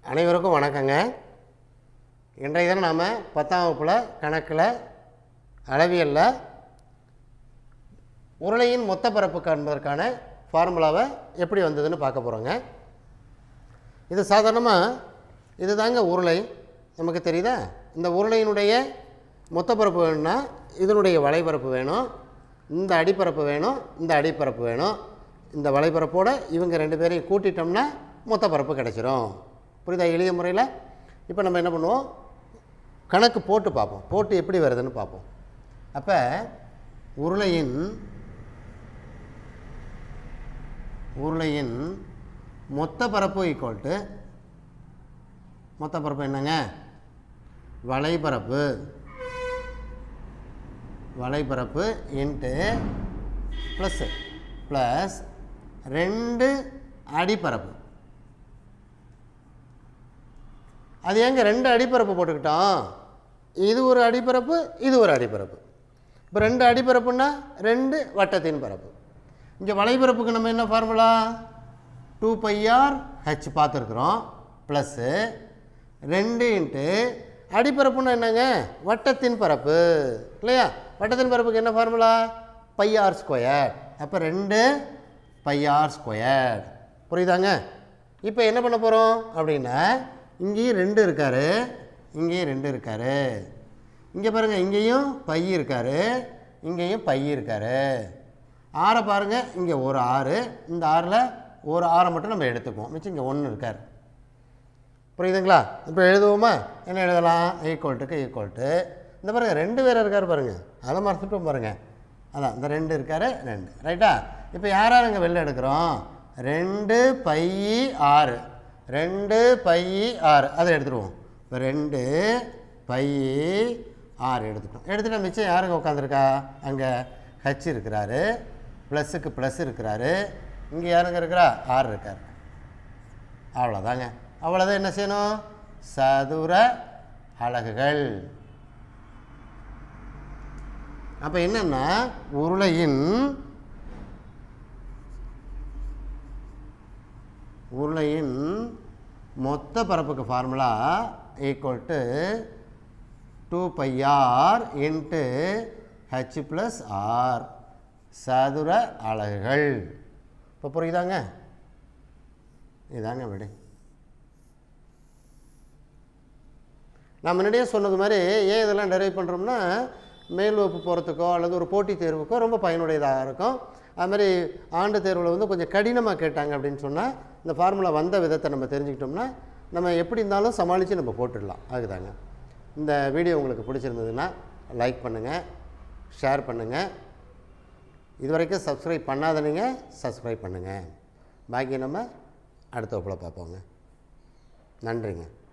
அனைவருக்கும் வணக்கங்க இன்றைய தினம் நாம் பத்தாம் வகுப்பில் கணக்கில் அளவியலில் உருளையின் மொத்த பரப்பு காண்பதற்கான ஃபார்முலாவை எப்படி வந்ததுன்னு பார்க்க போகிறோங்க இது சாதாரணமாக இது தாங்க உருளை நமக்கு தெரியுதா இந்த உருளையினுடைய மொத்த பரப்பு வேணும்னா இதனுடைய வலைபரப்பு வேணும் இந்த அடிப்பரப்பு வேணும் இந்த அடிப்பரப்பு வேணும் இந்த வலைபரப்போட இவங்க ரெண்டு பேரையும் கூட்டிட்டோம்னா மொத்த பரப்பு கிடச்சிரும் புரியுதா எளிய முறையில் இப்போ நம்ம என்ன பண்ணுவோம் கணக்கு போட்டு பார்ப்போம் போட்டு எப்படி வருதுன்னு பார்ப்போம் அப்போ உருளையின் உருளையின் மொத்த பரப்பு ஈக்குவல் டு மொத்த பரப்பு என்னங்க வலைபரப்பு வலைபரப்பு இன்ட்டு ப்ளஸ்ஸு ப்ளஸ் ரெண்டு அடிப்பரப்பு அது ஏங்க ரெண்டு அடிப்பரப்பு போட்டுக்கிட்டோம் இது ஒரு அடிப்பரப்பு இது ஒரு அடிப்பரப்பு இப்போ ரெண்டு அடிப்பரப்புன்னா ரெண்டு வட்டத்தின் பரப்பு இங்கே வலைபரப்புக்கு நம்ம என்ன ஃபார்முலா டூ பையார் ஹெச் பார்த்துருக்குறோம் ப்ளஸ்ஸு ரெண்டு இன்ட்டு அடிப்பரப்புன்னா என்னங்க வட்டத்தின் பரப்பு இல்லையா வட்டத்தின் பரப்புக்கு என்ன ஃபார்முலா பையார் ஸ்கொயர் அப்போ ரெண்டு பையார் ஸ்கொயர் புரியுதாங்க இப்போ என்ன பண்ண போகிறோம் அப்படின்னா இங்கேயும் ரெண்டு இருக்கார் இங்கேயும் ரெண்டு இருக்கார் இங்கே பாருங்கள் இங்கேயும் பை இருக்கார் இங்கேயும் பை இருக்கார் ஆறை பாருங்கள் இங்கே ஒரு ஆறு இந்த ஆறில் ஒரு ஆறை மட்டும் நம்ம எடுத்துக்குவோம் மிச்சம் இங்கே ஒன்று இருக்கார் புரியுதுங்களா இப்போ எழுதுவோமா என்ன எழுதலாம் ஈக்குவல்ட்டுக்கு ஈக்குவல்ட்டு இந்த பாருங்க ரெண்டு பேர் இருக்கார் பாருங்கள் அதை மறந்துட்டோம் பாருங்கள் அதான் இந்த ரெண்டு இருக்கார் ரெண்டு ரைட்டா இப்போ யார் யார் இங்கே வெளில எடுக்கிறோம் ரெண்டு பை ஆறு ரெண்டு பை ஆறு அதை எடுத்துருவோம் இப்போ ரெண்டு பை ஆறு எடுத்துட்டோம் எடுத்துட்டா மிச்சம் யாருங்க உட்காந்துருக்கா அங்கே ஹச் இருக்கிறாரு ப்ளஸ்ஸுக்கு ப்ளஸ் இருக்கிறாரு இங்கே யாருங்க இருக்கிறா ஆறு இருக்கார் அவ்வளோதாங்க அவ்வளோதான் என்ன செய்யணும் சதுர அலகுகள் அப்போ என்னன்னா உருளையின் உருளையின் மொத்த பரப்புக்கு formula equal to two pi r into H plus R சதுர அலகுகள் இப்போ புரியுதாங்க இதாங்க விடை நான் முன்னாடியே சொன்னது மாதிரி ஏன் இதெல்லாம் டெரைவ் பண்ணுறோம்னா மேல் வகுப்பு போகிறதுக்கோ அல்லது ஒரு போட்டித் தேர்வுக்கோ ரொம்ப பயனுடையதாக இருக்கும் அது மாதிரி ஆண்டு தேர்வில் வந்து கொஞ்சம் கடினமாக கேட்டாங்க அப்படின்னு சொன்னால் இந்த ஃபார்முலா வந்த விதத்தை நம்ம தெரிஞ்சுக்கிட்டோம்னா நம்ம எப்படி இருந்தாலும் சமாளித்து நம்ம போட்டுடலாம் அதுதாங்க இந்த வீடியோ உங்களுக்கு பிடிச்சிருந்ததுன்னா லைக் பண்ணுங்கள் ஷேர் பண்ணுங்கள் இது வரைக்கும் சப்ஸ்கிரைப் பண்ணாதவங்க சப்ஸ்கிரைப் பண்ணுங்கள் பாக்கி நம்ம அடுத்த வகுப்பில் பார்ப்போங்க நன்றிங்க